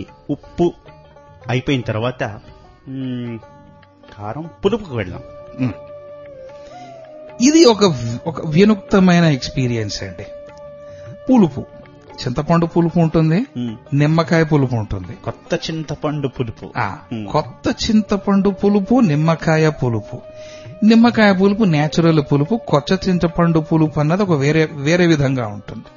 ఉప్పు అయిపోయిన తర్వాత మ్, కారం పులుపుకు వెళ్దాం ఉమ్. ఇది ఒక ఒక వినుక్తమైన ఎక్స్పీరియన్స్ అండి పులుపు చింతపండు పులుపు ఉంటుంది మ్, నిమ్మకాయ పులుపు ఉంటుంది కొత్త చింతపండు పులుపు ఆ, ఉమ్. కొత్త చింతపండు పులుపు నిమ్మకాయ పులుపు నిమ్మకాయ పులుపు నేచురల్ పులుపు కొత్త చింతపండు పులుపు అన్నది ఒక వేరే వేరే విధంగా ఉంటుంది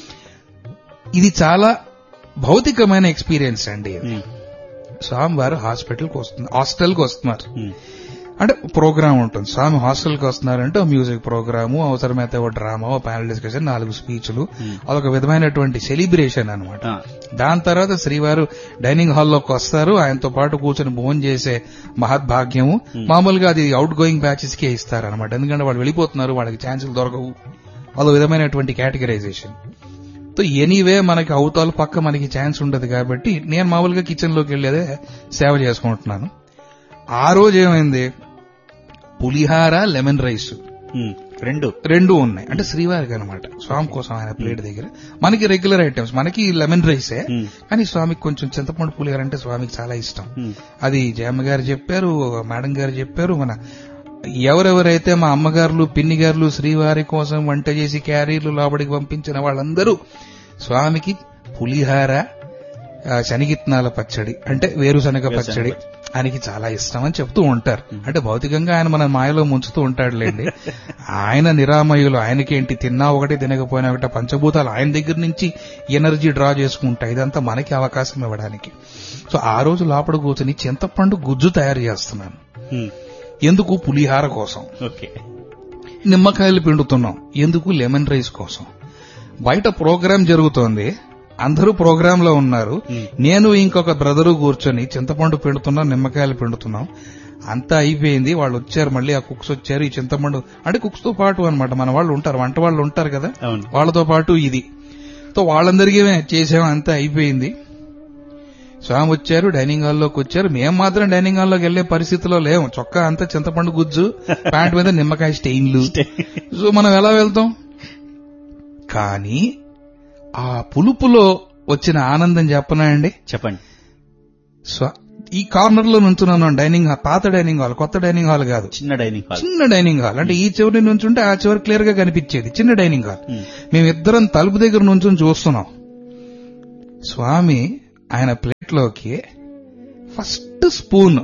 ఇది చాలా భౌతికమైన ఎక్స్పీరియన్స్ అండి ఇది. మ్, స్వామివారు హాస్పిటల్కి వస్తున్నారు హాస్టల్కి వస్తున్నారు మ్, అంటే ప్రోగ్రామ్ ఉంటుంది స్వామి హాస్టల్కి వస్తున్నారంటే ఓ మ్యూజిక్ ప్రోగ్రాము అవసరమైతే ఓ డ్రామా ఓ ప్యానల్ డిస్కషన్ నాలుగు స్పీచ్లు అదొక విధమైనటువంటి సెలిబ్రేషన్ అన్నమాట ఆ, దాని తర్వాత శ్రీవారు డైనింగ్ హాల్లోకి వస్తారు ఆయనతో పాటు కూర్చొని భోజనం చేసే మహద్భాగ్యము మామూలుగా అది అవుట్ గోయింగ్ బ్యాచెస్ కే ఇస్తారు అనమాట ఎందుకంటే వాళ్ళు వెళ్ళిపోతున్నారు వాళ్ళకి ఛాన్సులు దొరకవు అదో విధమైనటువంటి కేటగరైజేషన్ సో ఎనీవే మనకి అవతల పక్క మనకి ఛాన్స్ ఉండదు కాబట్టి నేను మామూలుగా కిచెన్ లోకి వెళ్ళేదే సేవ చేసుకుంటున్నాను ఆ రోజు ఏమైంది పులిహార లెమన్ రైస్ మ్, రెండు రెండు ఉన్నాయి అంటే శ్రీవారికి అనమాట స్వామి కోసం ఆయన ప్లేట్ దగ్గర మనకి రెగ్యులర్ ఐటమ్స్ మనకి లెమన్ రైసే మ్, కానీ స్వామికి కొంచెం చింతపండు పులిహార అంటే స్వామికి చాలా ఇష్టం మ్, అది జయమ్మ గారు చెప్పారు మేడం గారు చెప్పారు మన ఎవరెవరైతే మా అమ్మగారులు పిన్ని గారులు శ్రీవారి కోసం వంట చేసి క్యారీలు లోపలికి పంపించిన వాళ్ళందరూ స్వామికి పులిహార ఆ, శనగిత్నాల పచ్చడి అంటే వేరుశనగ పచ్చడి ఆయనకి చాలా ఇష్టం అని చెప్తూ ఉంటారు అంటే భౌతికంగా ఆయన మన మాయలో ముంచుతూ ఉంటాడులేండి ఆయన నిరామయులు ఆయనకేంటి తిన్నా ఒకటి తినకపోయినా ఒకటి పంచభూతాలు ఆయన దగ్గర నుంచి ఎనర్జీ డ్రా చేసుకుంటాయి ఇదంతా మనకి అవకాశం ఇవ్వడానికి సో ఆ రోజు లోపల కూర్చొని చింతపండు గుజ్జు తయారు చేస్తున్నాను మ్, ఎందుకు పులిహార కోసం ఓకే నిమ్మకాయలు పిండుతున్నాం ఎందుకు లెమన్ రైస్ కోసం బయట ప్రోగ్రాం జరుగుతోంది అందరూ ప్రోగ్రామ్ లో ఉన్నారు నేను ఇంకొక బ్రదరు కూర్చొని చింతపండు పిండుతున్నాం నిమ్మకాయలు పిండుతున్నాం అంతా అయిపోయింది వాళ్ళు వచ్చారు మళ్ళీ ఆ కుక్స్ వచ్చారు ఈ చింతపండు అంటే కుక్స్ తో పాటు అన్నమాట మన వాళ్ళు ఉంటారు వంట వాళ్ళు ఉంటారు కదా అవును వాళ్ళతో పాటు ఇది సో వాళ్ళందరికీ చేసాం అంతా అయిపోయింది స్వామి వచ్చారు డైనింగ్ హాల్లోకి వచ్చారు మేము మాత్రం డైనింగ్ హాల్లోకి వెళ్లే పరిస్థితిలో లేము చొక్కా అంతా చింతపండు గుజ్జు ప్యాంట్ మీద నిమ్మకాయ స్టెయిన్లు సో మనం ఎలా వెళ్తాం కానీ ఆ పులుపులో వచ్చిన ఆనందం చెప్పనా అండి చెప్పండి స్వ- ఈ కార్నర్ లో నుంచున్నాను డైనింగ్ హాల్ పాత డైనింగ్ హాల్ కొత్త డైనింగ్ హాల్ కాదు చిన్న డైనింగ్ హాల్ చిన్న డైనింగ్ హాల్ అంటే ఈ చివరి నుంచుంటే ఆ చివరి క్లియర్ గా కనిపించేది చిన్న డైనింగ్ హాల్ మ్, మేమిద్దరం తలుపు దగ్గర నుంచుని చూస్తున్నాం స్వామి ఆయన ప్లేట్లోకి ఫస్ట్ స్పూన్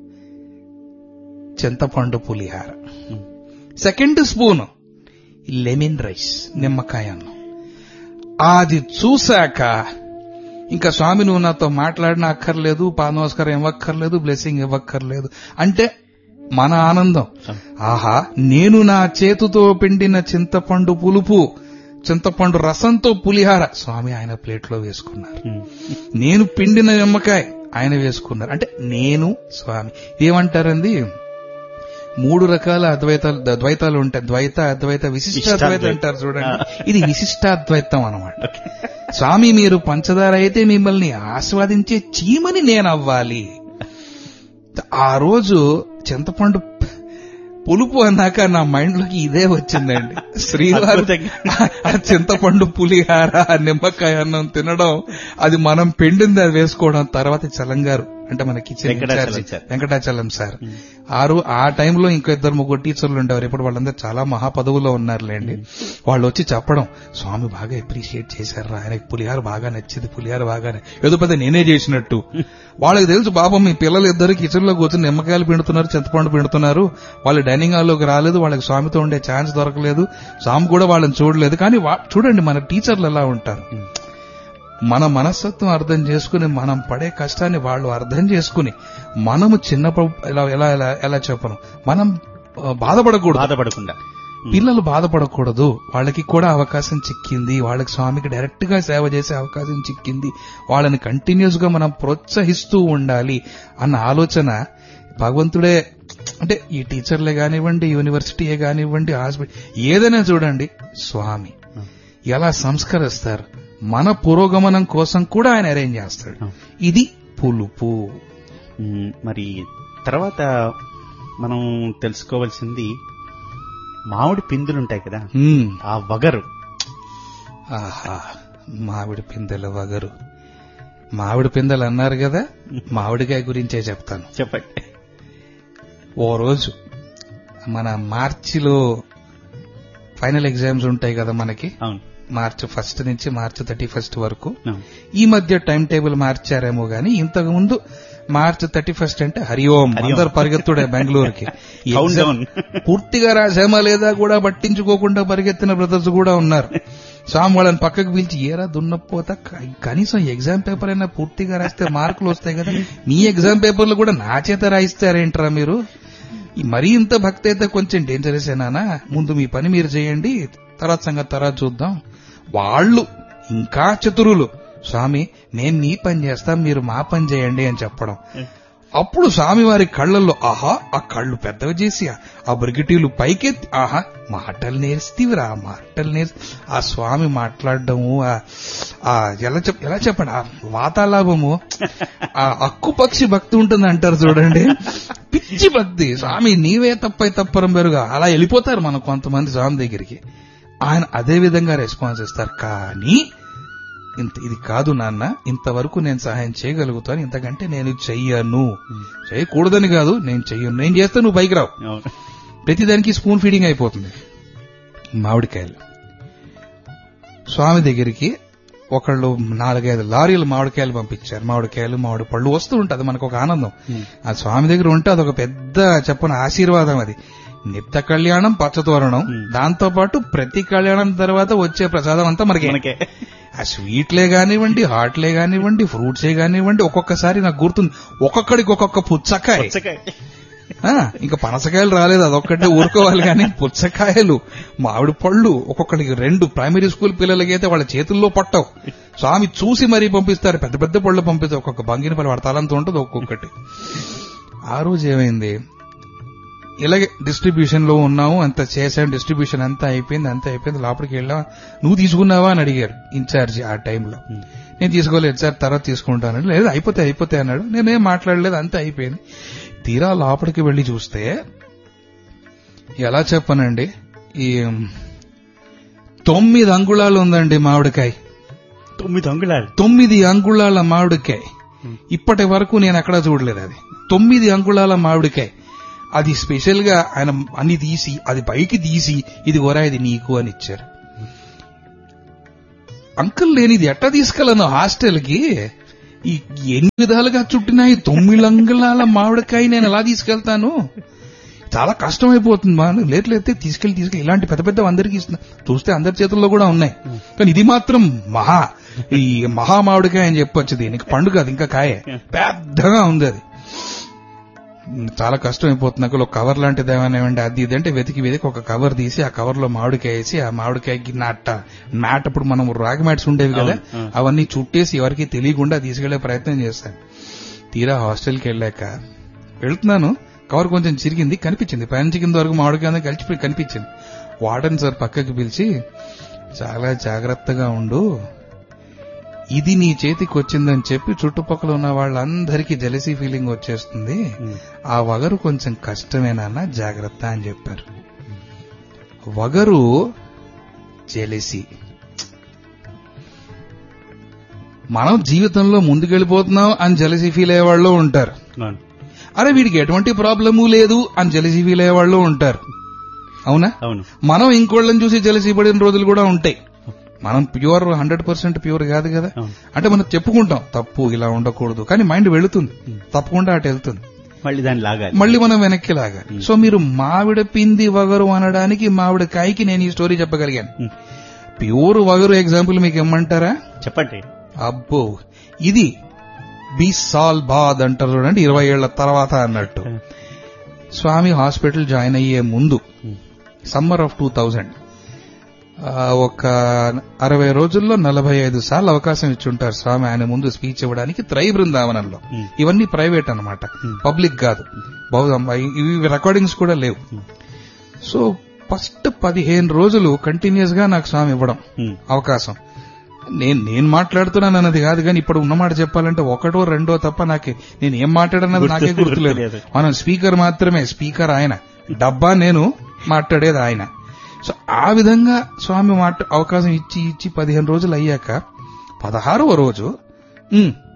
చింతపండు పులిహార మ్, సెకండ్ స్పూన్ లెమన్ రైస్ నిమ్మకాయ అన్నం అది చూశాక ఇంకా స్వామి నువ్వు నాతో మాట్లాడిన అక్కర్లేదు పాదనమస్కారం ఇవ్వక్కర్లేదు బ్లెస్సింగ్ ఇవ్వక్కర్లేదు అంటే మన ఆనందం ఆహా నేను నా చేతితో పిండిన చింతపండు పులుపు చింతపండు రసంతో పులిహార స్వామి ఆయన ప్లేట్లో వేసుకున్నారు మ్, నేను పిండిన నిమ్మకాయ ఆయన వేసుకున్నారు అంటే నేను స్వామి ఏమంటారండి మూడు రకాల అద్వైతాలు ద- ద్వైతాలు ఉంటాయి ద్వైత అద్వైత విశిష్టాద్వైతం అంటారు చూడండి ఇది విశిష్టాద్వైతం అన్నమాట స్వామి మీరు పంచదార అయితే మిమ్మల్ని ఆస్వాదించే చీమని నేను అవ్వాలి ఆ రోజు చింతపండు పులుపు అన్నాక నా మైండ్ లోకి ఇదే వచ్చిందండి శ్రీవారు ఆ చింతపండు పులిహార ఆ నిమ్మకాయ అన్నం తినడం అది మనం పిండింది అది వేసుకోవడం తర్వాత చలంగారు అంటే మన kitchen Venkatachalam in-charge sir. Venkatachalam sir ఆరు ఆ టైంలో ఇంకో ఇద్దరు ముగ్గురు టీచర్లు ఉండేవారు ఇప్పుడు వాళ్ళందరూ చాలా మహా పదవుల్లో ఉన్నారులేండి వాళ్ళు వచ్చి చెప్పడం స్వామి బాగా అప్రిషియేట్ చేశారు ఆయనకి పులిహార బాగా నచ్చింది పులిహార బాగానే ఏదో పెద్ద నేనే చేసినట్టు వాళ్ళకి తెలుసు పాపం మీ పిల్లలు ఇద్దరు కిచెన్ లో కూర్చొని నిమ్మకాయలు పిండుతున్నారు చింతపండు పిండుతున్నారు వాళ్ళు డైనింగ్ హాల్లోకి రాలేదు వాళ్ళకి స్వామితో ఉండే ఛాన్స్ దొరకలేదు స్వామి కూడా వాళ్ళని చూడలేదు కానీ వా- చూడండి మన టీచర్లు ఎలా ఉంటారు మన మనస్తత్వం అర్థం చేసుకుని మనం పడే కష్టాన్ని వాళ్ళు అర్థం చేసుకుని మనము చిన్నప్పుడు ఎలా ఎలా ఎలా ఎలా చెప్పను మనం ఆ, బాధపడకూడదు బాధపడకుండా పిల్లలు బాధపడకూడదు వాళ్ళకి కూడా అవకాశం చిక్కింది వాళ్ళకి స్వామికి డైరెక్ట్ గా సేవ చేసే అవకాశం చిక్కింది వాళ్ళని కంటిన్యూస్ గా మనం ప్రోత్సహిస్తూ ఉండాలి అన్న ఆలోచన భగవంతుడే అంటే ఈ టీచర్లే కానివ్వండి యూనివర్సిటీయే కానివ్వండి హాస్పిటల్ ఏదైనా చూడండి స్వామి ఎలా సంస్కరిస్తారు మన పురోగమనం కోసం కూడా ఆయన అరేంజ్ చేస్తాడు ఇది పులుపు మ్, మరి తర్వాత మనం తెలుసుకోవాల్సింది మామిడి పిందులు ఉంటాయి కదా హ్మ్. ఆ వగరు ఆహా మామిడి పిందెల వగరు మామిడి పిందెలు అన్నారు కదా మామిడికాయ గురించే చెప్తాను చెప్పండి ఓ రోజు మన మార్చిలో ఫైనల్ ఎగ్జామ్స్ ఉంటాయి కదా మనకి అవును మార్చ్ ఫస్ట్ నుంచి మార్చ్ థర్టీ ఫస్ట్ వరకు అవును ఈ మధ్య టైం టేబుల్ మార్చారేమో గాని ఇంతకు ముందు మార్చ్ థర్టీ ఫస్ట్ అంటే హరిఓం హరి ఓం. అందరు పరిగెత్తుడే బెంగళూరుకి ఈ Count exam down. పూర్తిగా రాసామా లేదా కూడా పట్టించుకోకుండా పరిగెత్తిన బ్రదర్స్ కూడా ఉన్నారు స్వామి వాళ్ళని పక్కకు పిలిచి ఏరా దున్నపోతా క- కనీసం ఎగ్జామ్ పేపర్ అయినా పూర్తిగా రాస్తే మార్కులు వస్తాయి కదా మీ ఎగ్జామ్ పేపర్లు కూడా నా చేత రాయిస్తారేంట్రా మీరు ఈ మరీ ఇంత భక్తి అయితే కొంచెం డేంజరస్ ఏనానా ముందు మీ పని మీరు చేయండి తర్వాత సంగతి తర్వాత చూద్దాం వాళ్ళు ఇంకా చతురులు స్వామి నేను నీ పని చేస్తా మీరు మా పని చేయండి అని చెప్పడం అప్పుడు స్వామివారి కళ్ళల్లో ఆహా ఆ కళ్ళు పెద్దవి చేసి ఆ- ఆ బ్రిగిటీలు పైకెత్తి ఆహా మాటలు నేర్స్తీవిరా మాటలు నేర్చి ఆ స్వామి మాట్లాడడము ఆ- ఆ ఎలా చెప్ ఎలా చెప్పండి ఆ వాతాలాభము ఆ అక్కు పక్షి భక్తి ఉంటుంది అంటారు చూడండి పిచ్చి భక్తి స్వామి నీవే తప్పై తప్పరం పెరుగా అలా వెళ్ళిపోతారు మనం కొంతమంది స్వామి దగ్గరికి ఆయన అదే విధంగా రెస్పాన్స్ ఇస్తారు కానీ ఇంత ఇది కాదు నాన్న ఇంతవరకు నేను సహాయం చేయగలుగుతాను ఇంతకంటే నేను చెయ్యను చేయకూడదని కాదు నేను చెయ్యను నేను చేస్తే నువ్వు పైకి రావు అవును ప్రతిదానికి స్పూన్ ఫీడింగ్ అయిపోతుంది మామిడికాయలు స్వామి దగ్గరికి ఒకళ్ళు నాలుగైదు లారీలు మామిడికాయలు పంపించారు మామిడికాయలు మామిడి పళ్ళు వస్తూ ఉంటుంది మనకు ఒక ఆనందం ఆ స్వామి దగ్గర ఉంటే అదొక పెద్ద చెప్పని ఆశీర్వాదం అది నిత్య కళ్యాణం పచ్చతోరణం Hmm. దాంతో పాటు ప్రతి కళ్యాణం తర్వాత వచ్చే ప్రసాదం అంతా మనకి మనకే ఆ స్వీట్లే కానివ్వండి హాట్లే కానివ్వండి ఫ్రూట్సే కానివ్వండి ఒక్కొక్కసారి నాకు గుర్తుంది ఒక్కొక్కడికి ఒక్కొక్క పుచ్చకాయ పుచ్చకాయ ఆ, ఇంకా పనసకాయలు రాలేదు అదొక్కటే ఊరుకోవాలి కానీ పుచ్చకాయలు మామిడి పళ్ళు ఒక్కొక్కడికి రెండు ప్రైమరీ స్కూల్ పిల్లలకి అయితే వాళ్ళ చేతుల్లో పట్టవు స్వామి చూసి మరీ పంపిస్తారు పెద్ద పెద్ద పళ్ళు పంపిస్తారు ఒక్కొక్క బంగిన పళ్ళు వాడి తలంతో ఉంటుంది ఒక్కొక్కటి ఆ రోజు ఏమైంది ఇలాగే డిస్ట్రిబ్యూషన్ లో ఉన్నాము అంత చేసాం డిస్ట్రిబ్యూషన్ అంతా అయిపోయింది అంతా అయిపోయింది లోపలికి వెళ్ళాం నువ్వు తీసుకున్నావా అని అడిగారు ఇన్ఛార్జి ఆ టైంలో నేను తీసుకోలేదు సార్ తర్వాత తీసుకుంటాను లేదు అయిపోతే అయిపోతే అన్నాడు నేనేం మాట్లాడలేదు అంతా అయిపోయింది తీరా లోపలికి వెళ్లి చూస్తే ఎలా చెప్పనండి ఈ తొమ్మిది అంగుళాలు ఉందండి మామిడికాయ తొమ్మిది అంగుళాలు తొమ్మిది అంగుళాల మామిడికాయ ఇప్పటి వరకు నేను ఎక్కడా చూడలేదు అది తొమ్మిది అంగుళాల మామిడికాయ అది స్పెషల్ గా ఆయన అన్ని తీసి అది పైకి తీసి ఇది గోరా ఇది నీకు అని ఇచ్చారు అంకుల్ నేను ఇది ఎట్టా తీసుకెళ్ళను హాస్టల్ కి ఈ ఎన్ని విధాలుగా చుట్టినాయి తొమ్మిది అంగుళాల మామిడికాయ నేను ఎలా తీసుకెళ్తాను చాలా కష్టం అయిపోతుంది మా లేట్ లేతే తీసుకెళ్లి తీసుకెళ్ళి ఇలాంటి పెద్ద పెద్ద అందరికి ఇస్తున్నా చూస్తే అందరి చేతుల్లో కూడా ఉన్నాయి కానీ ఇది మాత్రం మహా ఈ మహా మామిడికాయ అని చెప్పొచ్చు దీనికి పండుగ అది ఇంకా కాయ పెద్దగా ఉంది అది చాలా కష్టం అయిపోతుంది నాకు ఒక కవర్ లాంటిది ఏమైనా ఇవ్వండి అది ఇది అంటే వెతికి వెతికి ఒక కవర్ తీసి ఆ కవర్ లో మామిడికాయ వేసి ఆ మామిడికాయకి నాట మ్యాట్ అప్పుడు మనం రాగి మ్యాట్స్ ఉండేవి కదా అవును, అవును. అవన్నీ చుట్టేసి ఎవరికి తెలియకుండా తీసుకెళ్లే ప్రయత్నం చేశాను తీరా హాస్టల్కి వెళ్ళాక వెళ్తున్నాను కవర్ కొంచెం చిరిగింది కనిపించింది పైనుంచి కింద వరకు మామిడికాయ కలిసిపోయి కనిపించింది వార్డెన్ సార్ పక్కకి పిలిచి చాలా జాగ్రత్తగా ఉండు ఇది నీ చేతికి వచ్చిందని చెప్పి చుట్టుపక్కల ఉన్న వాళ్ళందరికీ జలసీ ఫీలింగ్ వచ్చేస్తుంది ఆ వగరు కొంచెం కష్టమేనా జాగ్రత్త అని చెప్పారు వగరు జెలిసి మనం జీవితంలో ముందుకెళ్ళిపోతున్నాం అని జలసీ ఫీల్ అయ్యేవాళ్ళు ఉంటారు అవును అరే వీడికి ఎటువంటి ప్రాబ్లము లేదు అని జలసీ ఫీల్ అయ్యేవాళ్ళు ఉంటారు అవునా అవును మనం ఇంకోళ్ళని చూసి జలసీ పడిన రోజులు కూడా ఉంటాయి మనం ప్యూర్ హండ్రెడ్ పర్సెంట్ ప్యూర్ కాదు కదా అవును. అంటే మనం చెప్పుకుంటాం తప్పు ఇలా ఉండకూడదు కానీ మైండ్ వెళుతుంది తప్పకుండా అటు వెళ్తుంది మళ్ళీ దాన్ని లాగాలి మళ్ళీ మనం వెనక్కి లాగా సో మీరు మావిడ పింది వగరు అనడానికి మావిడ కాయకి నేను ఈ స్టోరీ చెప్పగలిగాను ఉమ్. ప్యూర్ వగరు ఎగ్జాంపుల్ మీకు ఇమ్మంటారా చెప్పండి అబ్బో ఇది బి సాల్ బాద్ అంటారు చూడండి ఇరవై ఏళ్ల తర్వాత అన్నట్టు స్వామి హాస్పిటల్ జాయిన్ అయ్యే ముందు ఉమ్. సమ్మర్ ఆఫ్ టూ థౌజండ్ ఒక అరవై రోజుల్లో నలభై ఐదు సార్లు అవకాశం ఇచ్చుంటారు స్వామి ఆయన ముందు స్పీచ్ ఇవ్వడానికి త్రై బృందావనంలో ఉమ్. ఇవన్నీ ప్రైవేట్ అన్నమాట Hmm. పబ్లిక్ కాదు బహుశా ఇవి రికార్డింగ్స్ కూడా లేవు Hmm. సో ఫస్ట్ పదిహేను రోజులు కంటిన్యూస్ గా నాకు స్వామి ఇవ్వడం ఉమ్. అవకాశం నేను నేను మాట్లాడుతున్నాను అన్నది కాదు కానీ ఇప్పుడు ఉన్నమాట చెప్పాలంటే ఒకటో రెండో తప్ప నాకు నేను ఏం మాట్లాడన్నది నాకే గుర్తు- గుర్తులేదు గుర్తులేదు. మనం స్పీకర్ మాత్రమే స్పీకర్ ఆయన డబ్బా నేను మాట్లాడేది ఆయన సో ఆ విధంగా స్వామి మాట అవకాశం ఇచ్చి ఇచ్చి పదిహేను రోజులు అయ్యాక పదహారవ రోజు "ఉమ్,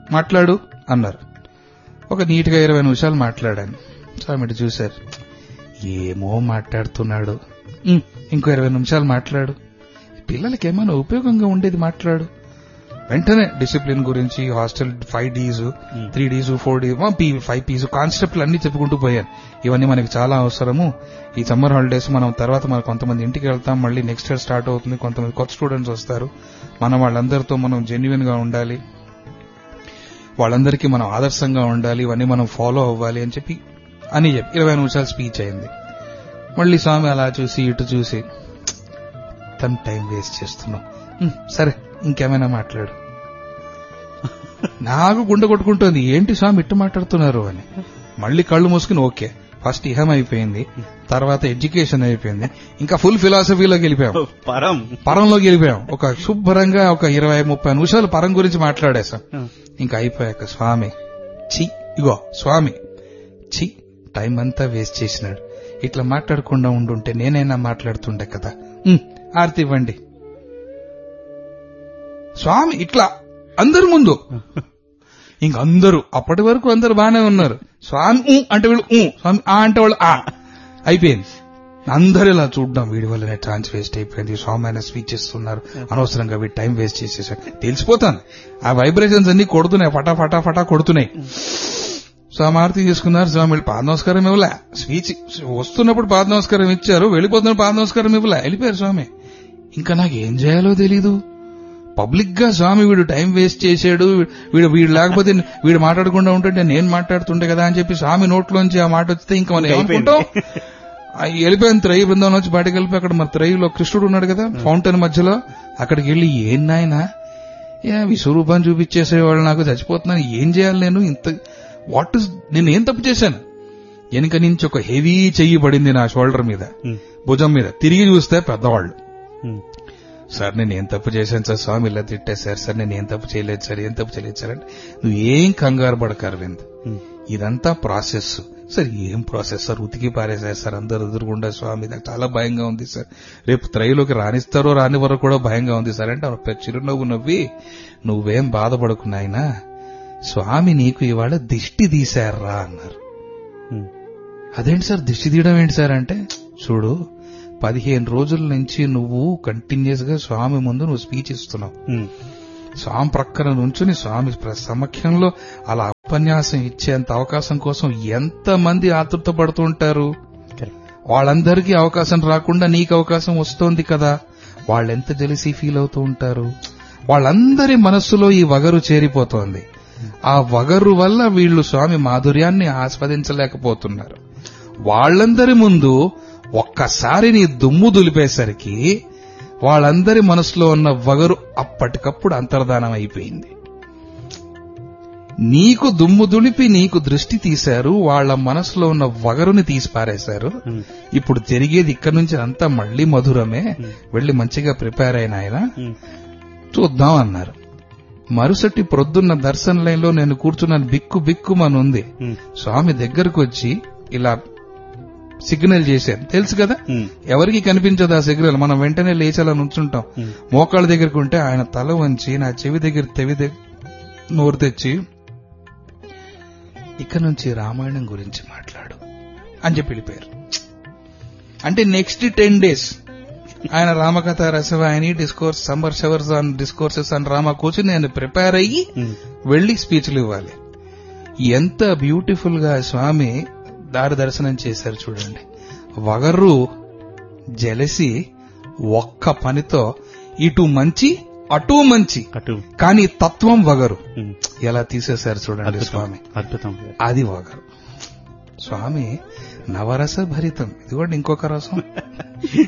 మాట్లాడు అన్నారు ఒక నీట్గా ఇరవై నిమిషాలు మాట్లాడాను స్వామి ఇటు చూశారు ఏమో మాట్లాడుతున్నాడు "ఉమ్, ఇంకో ఇరవై నిమిషాలు మాట్లాడు పిల్లలకి ఏమైనా ఉపయోగంగా ఉండేది మాట్లాడు వెంటనే డిసిప్లిన్ గురించి hostel five Ds three Ds four Ds five Ps కాన్సెప్ట్లు అన్ని చెప్పుకుంటూ పోయాను ఇవన్నీ మనకి చాలా అవసరము ఈ సమ్మర్ హాలిడేస్ మనం తర్వాత మన కొంతమంది ఇంటికి వెళ్తాం మళ్ళీ నెక్స్ట్ ఇయర్ స్టార్ట్ అవుతుంది కొంతమంది కొత్త స్టూడెంట్స్ వస్తారు మనం వాళ్ళందరితో మనం జెన్యున్ గా ఉండాలి వాళ్ళందరికీ మనం ఆదర్శంగా ఉండాలి ఇవన్నీ మనం ఫాలో అవ్వాలి అని చెప్పి అని చెప్పి ఇరవై నిమిషాలు స్పీచ్ అయింది మళ్ళీ స్వామి అలా చూసి ఇటు చూసి తన టైం వేస్ట్ చేస్తున్నాం "ఉమ్, సరే ఇంకేమైనా మాట్లాడు నాకు గుండె కొట్టుకుంటోంది ఏంటి స్వామి ఇట్టు మాట్లాడుతున్నారు అని మళ్ళీ కళ్ళు మూసుకుని ఓకే ఫస్ట్ ఇహం అయిపోయింది తర్వాత ఎడ్యుకేషన్ అయిపోయింది ఇంకా ఫుల్ ఫిలాసఫీలోకి వెళ్ళిపోయాం పరం పరంలోకి వెళ్ళిపోయాం ఒక శుభ్రంగా ఒక ఇరవై ముప్పై నిమిషాలు పరం గురించి మాట్లాడేశాం ఇంకా అయిపోయాక స్వామి చి ఇగో స్వామి చి టైం అంతా వేస్ట్ చేసినాడు ఇట్లా మాట్లాడకుండా ఉండుంటే నేనైనా మాట్లాడుతుండే కదా "ఉమ్, ఆర్తి ఇవ్వండి స్వామి ఇట్లా అందరి ముందు ఇంక అందరూ అప్పటి వరకు అందరు బానే ఉన్నారు స్వామి ఊ అంటే వీళ్ళు ఊ స్వామి ఆ అంటే వాళ్ళు ఆ అయిపోయింది అందరూ ఇలా చూడడం వీడి వల్లనే ఛాన్స్ వేస్ట్ అయిపోయింది స్వామి ఆయన స్పీచ్ ఇస్తున్నారు అనవసరంగా వీడి టైం వేస్ట్ చేసేసారు తెలిసిపోతాను ఆ వైబ్రేషన్స్ అన్ని కొడుతున్నాయి ఫటా ఫటా ఫటా కొడుతున్నాయి స్వామి ఆరతి చేసుకున్నారు స్వామి వెళ్ళి పాద నమస్కారం ఇవ్వలే స్పీచ్ వస్తున్నప్పుడు పాద నమస్కారం ఇచ్చారు వెళ్ళిపోతున్నప్పుడు పాద నమస్కారం ఇవ్వలే వెళ్ళిపోయారు స్వామి ఇంకా నాకు ఏం చేయాలో తెలీదు పబ్లిక్ గా స్వామి వీడు టైం వేస్ట్ చేశాడు వీడు వీడు లేకపోతే వీడు మాట్లాడకుండా ఉంటుంటే నేను మాట్లాడుతుంటే కదా అని చెప్పి స్వామి నోట్లోంచి ఆ మాట వస్తే ఇంకా మనం ఏమనుకుంటాం ఆ వెళ్ళిపోయిన త్రయి బృందం నుంచి బయటకు వెళ్ళిపోయి అక్కడ మరి త్రయిలో కృష్ణుడు ఉన్నాడు కదా ఫౌంటైన్ మధ్యలో అక్కడికి వెళ్ళి ఏం నాయనా ఏ విశ్వరూపాన్ని చూపించేసేవాళ్ళు నాకు చచ్చిపోతున్నాను ఏం చేయాలి నేను ఇంత వాట్ ఇస్ నేను ఏం తప్పు చేశాను వెనుక నుంచి ఒక హెవీ చెయ్యి పడింది నా షోల్డర్ మీద భుజం మీద తిరిగి చూస్తే పెద్దవాళ్ళు సార్ నేను ఏం తప్పు చేశాను సార్ స్వామి ఇలా తిట్టేశారు సార్ నేను ఏం తప్పు చేయలేదు సార్ ఏం తప్పు చేయలేదు సార్ అంటే నువ్వు ఏం కంగారు పడక అరవింద్ ఇదంతా ప్రాసెస్ సార్ ఏం ప్రాసెస్ సార్ ఉతికి పారేశారు సార్ అందరు ఎదురుగుండా స్వామి నాకు చాలా భయంగా ఉంది సార్ రేపు త్రయిలోకి రాణిస్తారో రాని వరకు కూడా భయంగా ఉంది సార్ అంటే ఆమె చిరునవ్వు నవ్వి నువ్వేం బాధపడకు నాయనా స్వామి నీకు ఇవాళ దిష్టి తీశారా అన్నారు అదేంటి సార్ దిష్టి తీయడం ఏంటి సార్ అంటే చూడు పదిహేను రోజుల నుంచి నువ్వు కంటిన్యూస్ గా స్వామి ముందు నువ్వు స్పీచ్ ఇస్తున్నావు స్వామి ప్రక్కన నుంచుని స్వామి ప్ర- సమక్షంలో అలా ఉపన్యాసం ఇచ్చేంత అవకాశం కోసం ఎంత మంది ఆతృత పడుతూ ఉంటారు వాళ్ళందరికీ అవకాశం రాకుండా నీకు అవకాశం వస్తోంది కదా వాళ్ళెంత జెలిసి ఫీల్ అవుతూ ఉంటారు వాళ్ళందరి మనస్సులో ఈ వగరు చేరిపోతోంది ఆ వగరు వల్ల వీళ్ళు స్వామి మాధుర్యాన్ని ఆస్వాదించలేకపోతున్నారు వాళ్ళందరి ముందు ఒక్కసారి నీ దుమ్ము దులిపేసరికి వాళ్ళందరి మనసులో ఉన్న వగరు అప్పటికప్పుడు అంతర్ధానం అయిపోయింది నీకు దుమ్ము దులిపి నీకు దృష్టి తీశారు వాళ్ళ మనసులో ఉన్న వగరుని తీసి పారేశారు ఇప్పుడు జరిగేది ఇక్కడ నుంచి అంతా మళ్ళీ మధురమే వెళ్లి మంచిగా ప్రిపేర్ అయిన ఆయన చూద్దాం అన్నారు మరుసటి ప్రొద్దున్న దర్శన లైన్లో నేను కూర్చున్నాను బిక్కు బిక్కుమనుంది స్వామి దగ్గరకు వచ్చి ఇలా సిగ్నల్ చేశారు తెలుసు కదా ఎవరికి కనిపించదు ఆ సిగ్నల్ మనం వెంటనే లేచేలా నుంచుంటాం మోకాళ్ళ దగ్గరకు ఉంటే ఆయన తల వంచి నా చెవి దగ్గర తెవి దగ్గ- నోరు తెచ్చి ఇక నుంచి రామాయణం గురించి మాట్లాడు అని చెప్పి వెళ్ళిపోయారు అంటే నెక్స్ట్ టెన్ డేస్ ఆయన Ramakatha Rasavahini discourse summer showers on discourses అని రామ కూర్చుని నేను ప్రిపేర్ అయ్యి వెళ్లి స్పీచ్లు ఇవ్వాలి ఎంత బ్యూటిఫుల్ గా స్వామి దారి దర్శనం చేశారు చూడండి వగర్రు జలసి ఒక్క పనితో ఇటు మంచి అటు మంచి అటు కానీ తత్వం వగరు ఉమ్. ఎలా తీసేశారు చూడండి అద్భుతం స్వామి అద్భుతం అది వగరు స్వామి నవరస భరితం ఇది కూడా ఇంకొక రసం